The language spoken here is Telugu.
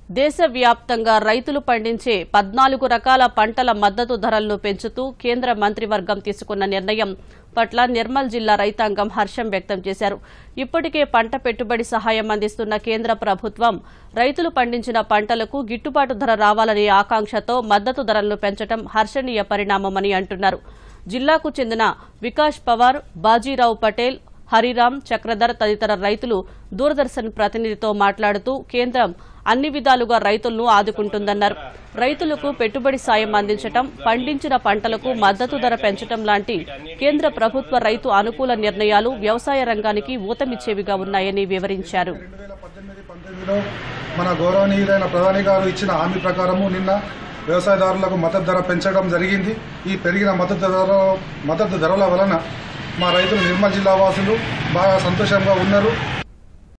దేశవ్యాప్తంగా రైతులు పండించే పద్నాలుగు రకాల పంటల మద్దతు ధరలను పెంచుతూ కేంద్ర మంత్రివర్గం తీసుకున్న నిర్ణయం పట్ల నిర్మల్ జిల్లా రైతాంగం హర్షం వ్యక్తం చేశారు ఇప్పటికే పంట పెట్టుబడి సహాయం అందిస్తున్న కేంద్ర ప్రభుత్వం రైతులు పండించిన పంటలకు గిట్టుబాటు ధర రావాలనే ఆకాంక్షతో మద్దతు ధరలను పెంచడం హర్షణీయ పరిణామమని అంటున్నారు జిల్లాకు చెందిన వికాస్ పవార్ బాజీరావు పటేల్ హరిరామ్ చక్రధర్ తదితర రైతులు దూరదర్శన్ ప్రతినిధితో మాట్లాడుతూ కేంద్రం అన్ని విధాలుగా రైతులను ఆదుకుంటుందన్నారు రైతులకు పెట్టుబడి సాయం అందించటం పండించిన పంటలకు మద్దతు ధర పెంచటం లాంటి కేంద్ర ప్రభుత్వ రైతు అనుకూల నిర్ణయాలు వ్యవసాయ రంగానికి ఊతమిచ్చేవిగా ఉన్నాయని వివరించారు రెండు వేల పద్దెనిమిది పంతొమ్మిదిలో మన గౌరవనీయులైన ప్రధాని గారు ఇచ్చిన హామీ ప్రకారము నిన్న వ్యవసాయదారులకు మద్దతు ధర పెంచడం జరిగింది ఈ పెరిగిన మద్దతు ధర మద్దతు ధరల వలన మా రైతులు నిర్మల్ జిల్లా వాసులు బాగా సంతోషంగా ఉన్నారు